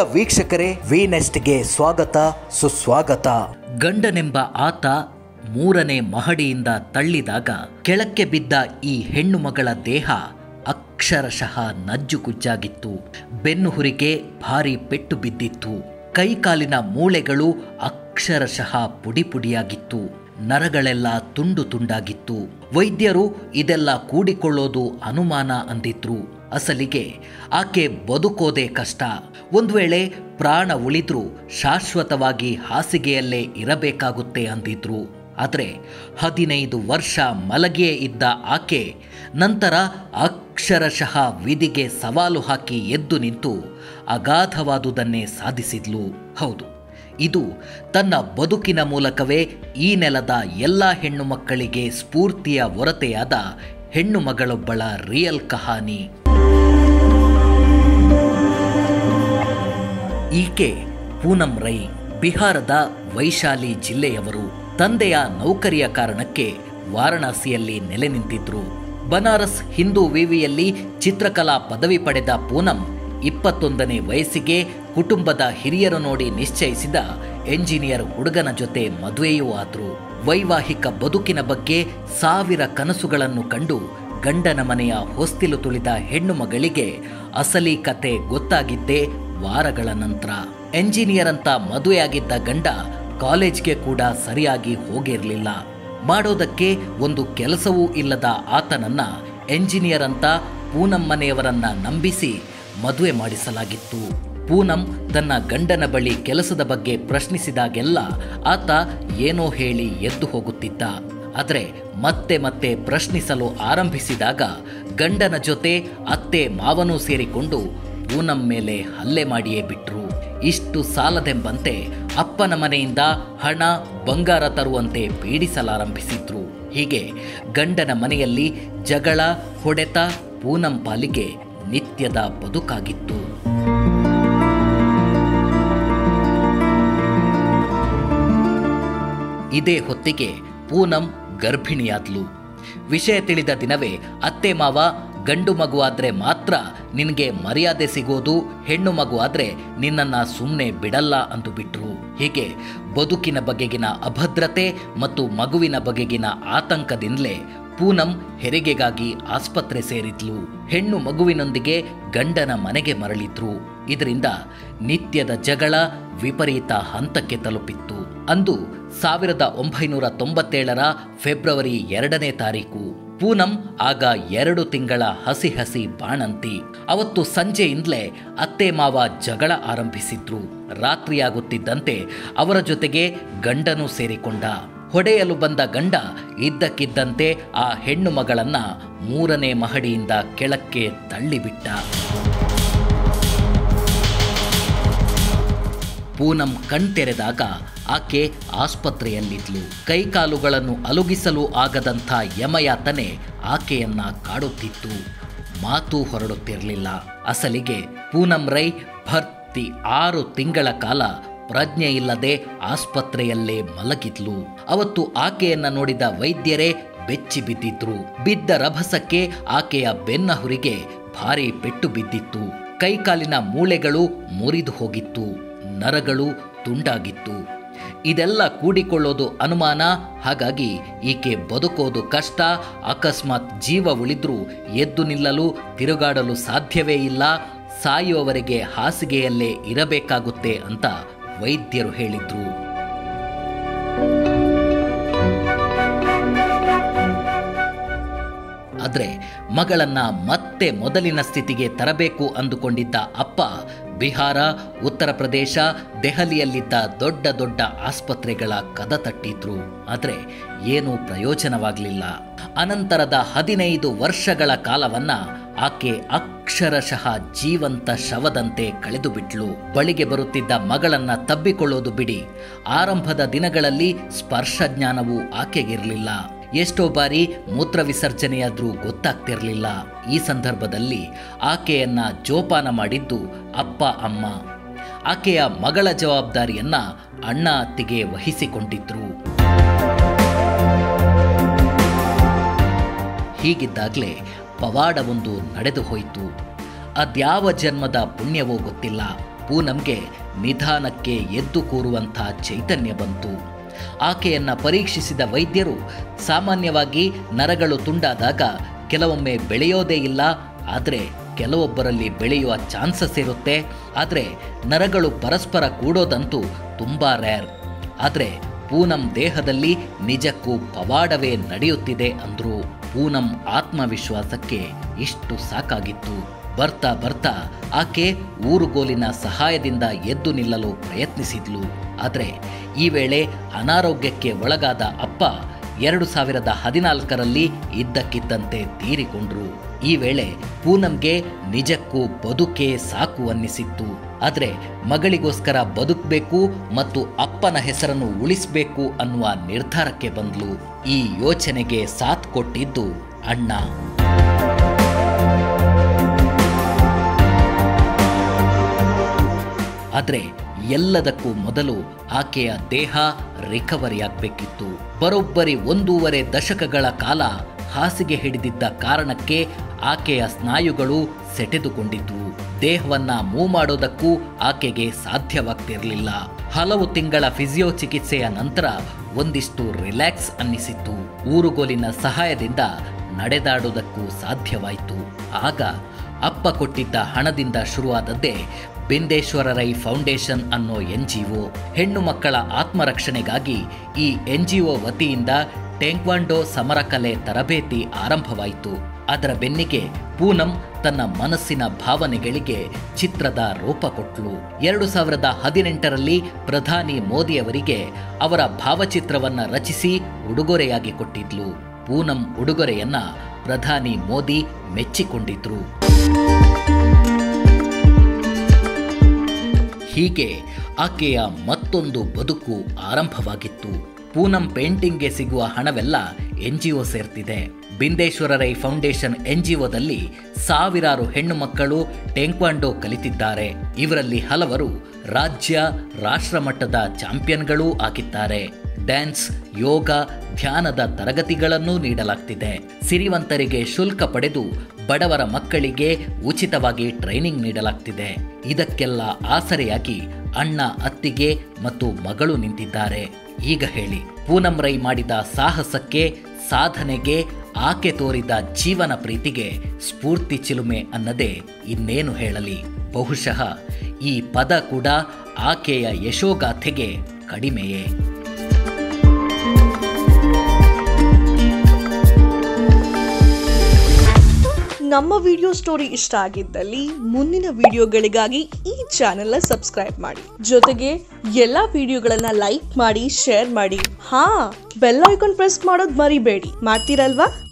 ವೀಕ್ಷಕರೇ ವಿ ನೆಸ್ಟ್ಗೆ ಸ್ವಾಗತ ಸುಸ್ವಾಗತ ಗಂಡನೆಂಬ ಆತ ಮೂರನೇ ಮಹಡಿಯಿಂದ ತಳ್ಳಿದಾಗ ಕೆಳಕ್ಕೆ ಬಿದ್ದ ಈ ಹೆಣ್ಣು ಮಗಳ ದೇಹ ಅಕ್ಷರಶಃ ನಜ್ಜುಗುಜ್ಜಾಗಿತ್ತು ಬೆನ್ನು ಹುರಿಗೆ ಭಾರಿ ಪೆಟ್ಟು ಬಿದ್ದಿತ್ತು ಕೈಕಾಲಿನ ಮೂಳೆಗಳು ಅಕ್ಷರಶಃ ಪುಡಿ ಪುಡಿಯಾಗಿತ್ತು ನರಗಳೆಲ್ಲ ತುಂಡು ತುಂಡಾಗಿತ್ತು ವೈದ್ಯರು ಇದೆಲ್ಲ ಕೂಡಿಕೊಳ್ಳೋದು ಅನುಮಾನ ಅಂದಿದ್ರು ಅಸಲಿಗೆ ಆಕೆ ಬದುಕೋದೇ ಕಷ್ಟ ಒಂದು ವೇಳೆ ಪ್ರಾಣ ಉಳಿದ್ರೂ ಶಾಶ್ವತವಾಗಿ ಹಾಸಿಗೆಯಲ್ಲೇ ಇರಬೇಕಾಗುತ್ತೆ ಅಂದಿದ್ರು ಆದರೆ ಹದಿನೈದು ವರ್ಷ ಮಲಗಿಯೇ ಇದ್ದ ಆಕೆ ನಂತರ ಅಕ್ಷರಶಃ ವಿಧಿಗೆ ಸವಾಲು ಹಾಕಿ ಎದ್ದು ನಿಂತು ಅಗಾಧವಾದುದನ್ನೇ ಸಾಧಿಸಿದ್ಲು ಹೌದು ಇದು ತನ್ನ ಬದುಕಿನ ಮೂಲಕವೇ ಈ ನೆಲದ ಎಲ್ಲ ಹೆಣ್ಣು ಮಕ್ಕಳಿಗೆ ಸ್ಫೂರ್ತಿಯ ಹೊರತೆಯಾದ ಹೆಣ್ಣು ಮಗಳೊಬ್ಬಳ ರಿಯಲ್ ಕಹಾನಿ ಈಕೆ ಪೂನಂ ರೈ ಬಿಹಾರದ ವೈಶಾಲಿ ಜಿಲ್ಲೆಯವರು ತಂದೆಯ ನೌಕರಿಯ ಕಾರಣಕ್ಕೆ ವಾರಣಾಸಿಯಲ್ಲಿ ನೆಲೆ ನಿಂತಿದ್ರು ಬನಾರಸ್ ಹಿಂದೂ ವಿವಿಯಲ್ಲಿ ಚಿತ್ರಕಲಾ ಪದವಿ ಪಡೆದ ಪೂನಂ ಇಪ್ಪತ್ತೊಂದನೇ ವಯಸ್ಸಿಗೆ ಕುಟುಂಬದ ಹಿರಿಯರು ನೋಡಿ ನಿಶ್ಚಯಿಸಿದ ಎಂಜಿನಿಯರ್ ಹುಡುಗನ ಜೊತೆ ಮದುವೆಯೂ ಆದ್ರು ವೈವಾಹಿಕ ಬದುಕಿನ ಬಗ್ಗೆ ಸಾವಿರ ಕನಸುಗಳನ್ನು ಕಂಡು ಗಂಡನ ಮನೆಯ ಹೊಸ್ತಿಲು ತುಳಿದ ಹೆಣ್ಣು ಮಗಳಿಗೆ ಅಸಲಿ ಕತೆ ಗೊತ್ತಾಗಿದ್ದೇ ವಾರಗಳ ನಂತರ ಎಂಜಿನಿಯರ್ ಅಂತ ಮದುವೆಯಾಗಿದ್ದ ಗಂಡ ಕಾಲೇಜ್ಗೆ ಕೂಡ ಸರಿಯಾಗಿ ಹೋಗಿರಲಿಲ್ಲ ಮಾಡೋದಕ್ಕೆ ಒಂದು ಕೆಲಸವೂ ಇಲ್ಲದ ಆತನನ್ನ ಎಂಜಿನಿಯರ್ ಅಂತ ಪೂನಂ ಮನೆಯವರನ್ನ ನಂಬಿಸಿ ಮದುವೆ ಮಾಡಿಸಲಾಗಿತ್ತು ಪೂನಂ ತನ್ನ ಗಂಡನ ಬಳಿ ಕೆಲಸದ ಬಗ್ಗೆ ಪ್ರಶ್ನಿಸಿದಾಗೆಲ್ಲ ಆತ ಏನೋ ಹೇಳಿ ಎದ್ದು ಹೋಗುತ್ತಿದ್ದ ಆದರೆ ಮತ್ತೆ ಮತ್ತೆ ಪ್ರಶ್ನಿಸಲು ಆರಂಭಿಸಿದಾಗ ಗಂಡನ ಜೊತೆ ಅತ್ತೆ ಮಾವನೂ ಸೇರಿಕೊಂಡು ಪೂನಂ ಮೇಲೆ ಹಲ್ಲೆ ಮಾಡಿಯೇ ಬಿಟ್ರು ಇಷ್ಟು ಸಾಲದೆಂಬಂತೆ ಅಪ್ಪನ ಮನೆಯಿಂದ ಹಣ ಬಂಗಾರ ತರುವಂತೆ ಪೀಡಿಸಲಾರಂಭಿಸಿದ್ರು ಹೀಗೆ ಗಂಡನ ಮನೆಯಲ್ಲಿ ಜಗಳ ಹೊಡೆತ ಪೂನಂ ಪಾಲಿಗೆ ನಿತ್ಯದ ಬದುಕಾಗಿತ್ತು ಇದೇ ಹೊತ್ತಿಗೆ ಪೂನಂ ಗರ್ಭಿಣಿಯಾದ್ಲು ವಿಷಯ ತಿಳಿದ ದಿನವೇ ಅತ್ತೆ ಮಾವ ಗಂಡು ಮಗುವಾದ್ರೆ ಮಾತ್ರ ನಿನಗೆ ಮರ್ಯಾದೆ ಸಿಗೋದು ಹೆಣ್ಣು ಮಗು ಆದ್ರೆ ನಿನ್ನನ್ನ ಸುಮ್ಮನೆ ಬಿಡಲ್ಲ ಅಂದು ಬಿಟ್ರು ಹೀಗೆ ಬದುಕಿನ ಬಗೆಗಿನ ಅಭದ್ರತೆ ಮತ್ತು ಮಗುವಿನ ಬಗೆಗಿನ ಆತಂಕದಿಂದಲೇ ಪೂನಂ ಹೆರಿಗೆಗಾಗಿ ಆಸ್ಪತ್ರೆ ಸೇರಿದ್ಲು ಹೆಣ್ಣು ಮಗುವಿನೊಂದಿಗೆ ಗಂಡನ ಮನೆಗೆ ಮರಳಿದ್ರು ಇದರಿಂದ ನಿತ್ಯದ ಜಗಳ ವಿಪರೀತ ಹಂತಕ್ಕೆ ತಲುಪಿತ್ತು ಅಂದು ಸಾವಿರದ ಒಂಬೈನೂರ ತೊಂಬತ್ತೇಳರ ಫೆಬ್ರವರಿ ಎರಡನೇ ತಾರೀಕು ಪೂನಂ ಆಗ ಎರಡು ತಿಂಗಳ ಹಸಿ ಹಸಿ ಬಾಣಂತಿ ಅವತ್ತು ಸಂಜೆಯಿಂದಲೇ ಅತ್ತೆ ಮಾವ ಜಗಳ ಆರಂಭಿಸಿದ್ರು ರಾತ್ರಿಯಾಗುತ್ತಿದ್ದಂತೆ ಅವರ ಜೊತೆಗೆ ಗಂಡನೂ ಸೇರಿಕೊಂಡ ಹೊಡೆಯಲು ಬಂದ ಗಂಡ ಇದ್ದಕ್ಕಿದ್ದಂತೆ ಆ ಹೆಣ್ಣು ಮಗಳನ್ನ ಮೂರನೇ ಮಹಡಿಯಿಂದ ಕೆಳಕ್ಕೆ ತಳ್ಳಿಬಿಟ್ಟ ಪೂನಂ ಕಣ್ತೆರೆದಾಗ ಆಕೆ ಆಸ್ಪತ್ರೆಯಲ್ಲಿದ್ಲು ಕೈಕಾಲುಗಳನ್ನು ಅಲುಗಿಸಲು ಆಗದಂಥ ಯಮಯಾತನೆ ಆಕೆಯನ್ನ ಕಾಡುತ್ತಿತ್ತು ಮಾತು ಹೊರಡುತ್ತಿರಲಿಲ್ಲ ಅಸಲಿಗೆ ಪೂನಂ ರೈ ಭರ್ತಿ ಆರು ತಿಂಗಳ ಕಾಲ ಪ್ರಜ್ಞೆ ಇಲ್ಲದೆ ಆಸ್ಪತ್ರೆಯಲ್ಲೇ ಮಲಗಿದ್ಲು ಅವತ್ತು ಆಕೆಯನ್ನ ನೋಡಿದ ವೈದ್ಯರೇ ಬೆಚ್ಚಿ ಬಿದ್ದಿದ್ರು ಬಿದ್ದ ರಭಸಕ್ಕೆ ಆಕೆಯ ಬೆನ್ನ ಹುರಿಗೆ ಭಾರಿ ಪೆಟ್ಟು ಬಿದ್ದಿತ್ತು ಕೈಕಾಲಿನ ಮೂಳೆಗಳು ಮುರಿದು ಹೋಗಿತ್ತು ನರಗಳು ತುಂಡಾಗಿತ್ತು ಇದೆಲ್ಲ ಕೂಡಿಕೊಳ್ಳೋದು ಅನುಮಾನ ಹಾಗಾಗಿ ಈಕೆ ಬದುಕೋದು ಕಷ್ಟ ಅಕಸ್ಮಾತ್ ಜೀವ ಉಳಿದ್ರೂ ಎದ್ದು ನಿಲ್ಲಲು ತಿರುಗಾಡಲು ಸಾಧ್ಯವೇ ಇಲ್ಲ ಸಾಯುವವರೆಗೆ ಹಾಸಿಗೆಯಲ್ಲೇ ಇರಬೇಕಾಗುತ್ತೆ ಅಂತ ವೈದ್ಯರು ಹೇಳಿದ್ರು ಆದರೆ ಮಗಳನ್ನ ಮತ್ತೆ ಮೊದಲಿನ ಸ್ಥಿತಿಗೆ ತರಬೇಕು ಅಂದುಕೊಂಡಿದ್ದ ಅಪ್ಪ ಬಿಹಾರ ಉತ್ತರ ಪ್ರದೇಶ ದೆಹಲಿಯಲ್ಲಿದ್ದ ದೊಡ್ಡ ದೊಡ್ಡ ಆಸ್ಪತ್ರೆಗಳ ಕದ ತಟ್ಟಿದ್ರು ಆದರೆ ಏನೂ ಪ್ರಯೋಜನವಾಗಲಿಲ್ಲ ಅನಂತರದ ಹದಿನೈದು ವರ್ಷಗಳ ಕಾಲವನ್ನ ಆಕೆ ಅಕ್ಷರಶಃ ಜೀವಂತ ಶವದಂತೆ ಕಳೆದು ಬಿಟ್ಲು ಬಳಿಗೆ ಬರುತ್ತಿದ್ದ ಮಗಳನ್ನ ತಬ್ಬಿಕೊಳ್ಳೋದು ಬಿಡಿ ಆರಂಭದ ದಿನಗಳಲ್ಲಿ ಸ್ಪರ್ಶ ಜ್ಞಾನವೂ ಆಕೆಗಿರಲಿಲ್ಲ ಎಷ್ಟೋ ಬಾರಿ ಮೂತ್ರ ವಿಸರ್ಜನೆಯಾದ್ರೂ ಗೊತ್ತಾಗ್ತಿರಲಿಲ್ಲ ಈ ಸಂದರ್ಭದಲ್ಲಿ ಆಕೆಯನ್ನ ಜೋಪಾನ ಮಾಡಿದ್ದು ಅಪ್ಪ ಅಮ್ಮ ಆಕೆಯ ಮಗಳ ಜವಾಬ್ದಾರಿಯನ್ನ ಅಣ್ಣ ಅತ್ತಿಗೆ ವಹಿಸಿಕೊಂಡಿದ್ರು ಹೀಗಿದ್ದಾಗಲೇ ಪವಾಡವೊಂದು ನಡೆದು ಹೋಯಿತು ಅದ್ಯಾವ ಜನ್ಮದ ಪುಣ್ಯವೋ ಗೊತ್ತಿಲ್ಲ ಪೂನಂಗೆ ನಿಧಾನಕ್ಕೆ ಎದ್ದು ಕೂರುವಂಥ ಚೈತನ್ಯ ಬಂತು ಆಕೆಯನ್ನ ಪರೀಕ್ಷಿಸಿದ ವೈದ್ಯರು ಸಾಮಾನ್ಯವಾಗಿ ನರಗಳು ತುಂಡಾದಾಗ ಕೆಲವೊಮ್ಮೆ ಬೆಳೆಯೋದೇ ಇಲ್ಲ ಆದರೆ ಕೆಲವೊಬ್ಬರಲ್ಲಿ ಬೆಳೆಯುವ ಚಾನ್ಸಸ್ ಇರುತ್ತೆ ಆದರೆ ನರಗಳು ಪರಸ್ಪರ ಕೂಡೋದಂತೂ ತುಂಬ ರೇರ್ ಆದರೆ ಪೂನಂ ದೇಹದಲ್ಲಿ ನಿಜಕ್ಕೂ ಪವಾಡವೇ ನಡೆಯುತ್ತಿದೆ ಅಂದ್ರು ಪೂನಂ ಆತ್ಮವಿಶ್ವಾಸಕ್ಕೆ ಇಷ್ಟು ಸಾಕಾಗಿತ್ತು ಬರ್ತಾ ಬರ್ತಾ ಆಕೆ ಊರುಗೋಲಿನ ಸಹಾಯದಿಂದ ಎದ್ದು ನಿಲ್ಲಲು ಪ್ರಯತ್ನಿಸಿದ್ಲು ಆದರೆ ಈ ವೇಳೆ ಅನಾರೋಗ್ಯಕ್ಕೆ ಒಳಗಾದ ಅಪ್ಪ ಎರಡು ಸಾವಿರದ ಹದಿನಾಲ್ಕರಲ್ಲಿ ಇದ್ದಕ್ಕಿದ್ದಂತೆ ತೀರಿಕೊಂಡ್ರು ಈ ವೇಳೆ ಪೂನಂಗೆ ನಿಜಕ್ಕೂ ಬದುಕೇ ಸಾಕು ಅನ್ನಿಸಿತ್ತು ಆದರೆ ಮಗಳಿಗೋಸ್ಕರ ಬದುಕಬೇಕು ಮತ್ತು ಅಪ್ಪನ ಹೆಸರನ್ನು ಉಳಿಸಬೇಕು ಅನ್ನುವ ನಿರ್ಧಾರಕ್ಕೆ ಬಂದ್ಲು ಈ ಯೋಚನೆಗೆ ಸಾಥ್ ಕೊಟ್ಟಿದ್ದು ಅಣ್ಣ ಆದರೆ ಎಲ್ಲದಕ್ಕೂ ಮೊದಲು ಆಕೆಯ ದೇಹ ರಿಕವರಿ ಆಗಬೇಕಿತ್ತು ಬರೋಬ್ಬರಿ ಒಂದೂವರೆ ದಶಕಗಳ ಕಾಲ ಹಾಸಿಗೆ ಹಿಡಿದಿದ್ದ ಕಾರಣಕ್ಕೆ ಆಕೆಯ ಸ್ನಾಯುಗಳು ಸೆಟೆದುಕೊಂಡಿದ್ವು ದೇಹವನ್ನ ಮೂವ್ ಮಾಡೋದಕ್ಕೂ ಆಕೆಗೆ ಸಾಧ್ಯವಾಗ್ತಿರಲಿಲ್ಲ ಹಲವು ತಿಂಗಳ ಫಿಸಿಯೋ ಚಿಕಿತ್ಸೆಯ ನಂತರ ಒಂದಿಷ್ಟು ರಿಲ್ಯಾಕ್ಸ್ ಅನ್ನಿಸಿತ್ತು ಊರುಗೋಲಿನ ಸಹಾಯದಿಂದ ನಡೆದಾಡುವುದಕ್ಕೂ ಸಾಧ್ಯವಾಯಿತು ಆಗ ಅಪ್ಪ ಕೊಟ್ಟಿದ್ದ ಹಣದಿಂದ ಶುರುವಾದದ್ದೇ ಬಿಂದೇಶ್ವರ ರೈ ಫೌಂಡೇಶನ್ ಅನ್ನೋ ಎನ್ ಜಿ ಒ ಹೆಣ್ಣು ಮಕ್ಕಳ ಆತ್ಮರಕ್ಷಣೆಗಾಗಿ ಈ ಎನ್ ಜಿ ಒ ವತಿಯಿಂದ ಟೆಂಕ್ವಾಂಡೋ ಸಮರಕಲೆ ತರಬೇತಿ ಆರಂಭವಾಯಿತು ಅದರ ಬೆನ್ನಿಗೆ ಪೂನಂ ತನ್ನ ಮನಸ್ಸಿನ ಭಾವನೆಗಳಿಗೆ ಚಿತ್ರದ ರೂಪ ಕೊಟ್ಲು ಎರಡು ಸಾವಿರದ ಹದಿನೆಂಟರಲ್ಲಿ ಪ್ರಧಾನಿ ಮೋದಿಯವರಿಗೆ ಅವರ ಭಾವಚಿತ್ರವನ್ನ ರಚಿಸಿ ಉಡುಗೊರೆಯಾಗಿ ಕೊಟ್ಟಿದ್ಲು ಪೂನಂ ಉಡುಗೊರೆಯನ್ನ ಪ್ರಧಾನಿ ಮೋದಿ ಮೆಚ್ಚಿಕೊಂಡಿದ್ರು ಹೀಗೆ ಆಕೆಯ ಮತ್ತೊಂದು ಬದುಕು ಆರಂಭವಾಗಿತ್ತು ಪೂನಂ ಪೇಂಟಿಂಗ್ಗೆ ಸಿಗುವ ಹಣವೆಲ್ಲ ಎನ್ ಜಿ ಒ ಸೇರ್ತಿದೆ Bindeshwar Rai foundation N G ಒದಲ್ಲಿ ಸಾವಿರಾರು ಹೆಣ್ಣು ಮಕ್ಕಳು ಟೆಂಕ್ವಾಂಡೋ ಕಲಿತಿದ್ದಾರೆ ಇವರಲ್ಲಿ ಹಲವರು ರಾಜ್ಯ ರಾಷ್ಟ್ರಮಟ್ಟದ ಚಾಂಪಿಯನ್ಗಳೂ ಆಗಿದ್ದಾರೆ ಡ್ಯಾನ್ಸ್ ಯೋಗ ಧ್ಯಾನದ ತರಗತಿಗಳನ್ನೂ ನೀಡಲಾಗ್ತಿದೆ ಸಿರಿವಂತರಿಗೆ ಶುಲ್ಕ ಪಡೆದು ಬಡವರ ಮಕ್ಕಳಿಗೆ ಉಚಿತವಾಗಿ ಟ್ರೈನಿಂಗ್ ನೀಡಲಾಗ್ತಿದೆ ಇದಕ್ಕೆಲ್ಲ ಆಸರೆಯಾಗಿ ಅಣ್ಣ ಅತ್ತಿಗೆ ಮತ್ತು ಮಗಳು ನಿಂತಿದ್ದಾರೆ ಈಗ ಹೇಳಿ ಪೂನಂ ರೈ ಮಾಡಿದ ಸಾಹಸಕ್ಕೆ ಸಾಧನೆಗೆ ಆಕೆ ತೋರಿದ ಜೀವನ ಪ್ರೀತಿಗೆ ಸ್ಫೂರ್ತಿ ಚಿಲುಮೆ ಅನ್ನದೇ ಇನ್ನೇನು ಹೇಳಲಿ ಬಹುಶಃ ಈ ಪದ ಕೂಡ ಆಕೆಯ ಯಶೋಗಾಥೆಗೆ ಕಡಿಮೆಯೇ ನಮ್ಮ ವಿಡಿಯೋ ಸ್ಟೋರಿ ಇಷ್ಟ ಆಗಿದ್ದಲ್ಲಿ ಮುಂದಿನ ವಿಡಿಯೋಗಳಿಗಾಗಿ ಈ ಚಾನೆಲ್ನ ಸಬ್ಸ್ಕ್ರೈಬ್ ಮಾಡಿ ಜೊತೆಗೆ ಎಲ್ಲ ವಿಡಿಯೋಗಳನ್ನ ಲೈಕ್ ಮಾಡಿ ಶೇರ್ ಮಾಡಿ ಹಾ ಬೆಲ್ ಐಕಾನ್ ಪ್ರೆಸ್ ಮಾಡೋದು ಮರಿಬೇಡಿ ಮಾಡ್ತೀರಲ್ವಾ